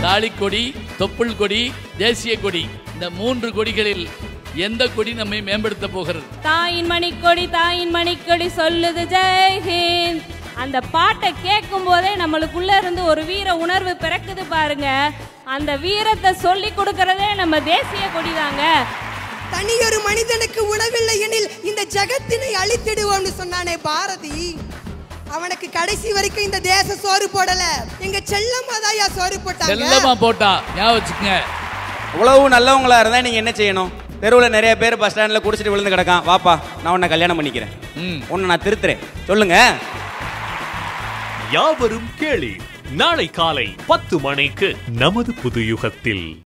தாலிக்கொடி தொப்புள் கொடி தேசிய கொடி இந்த மூன்று கொடிகளில் எந்த கொடி நம்மை மேம்படுத்த போகிறது தாயின் மணிக்கொடி தாயின் மணிக்கொடி சொல்லுது ஜெய் ஹிந்த் அந்த பாட்டை கேட்கும் போதே நம்மளுக்குள்ள இருந்து ஒரு வீர உணர்வு பிறக்குது பாருங்க அந்த வீரத்தை சொல்லி கொடுக்கறதே நம்ம தேசிய கொடி தாங்க தனியொரு மனிதனுக்கு உணவில்லை எனில் இந்த ஜகத்தினை அழித்திடுவோம்னு சொன்னானே பாரதி அவனுக்கு கடைசி வரைக்கும் இந்த தேச சோறு போடல எங்க செல்லம்மா தாயா சோறு போட்டாங்க செல்லமா போட்டா ஞாபகம் வச்சுக்கங்க இவ்வளவு நல்லவங்களா இருந்தா நீங்க என்ன செய்யணும் தெருவில் நிறைய பேர் பஸ் ஸ்டாண்ட்ல குடிச்சிட்டு விழுந்து கிடக்கான் வாப்பா நான் உன்னை கல்யாணம் பண்ணிக்கிறேன் ம் உன்னை நான் திருத்துறேன் சொல்லுங்க யாவரும் கேளி நாளை காலை பத்து மணிக்கு நமது புது யுகத்தில்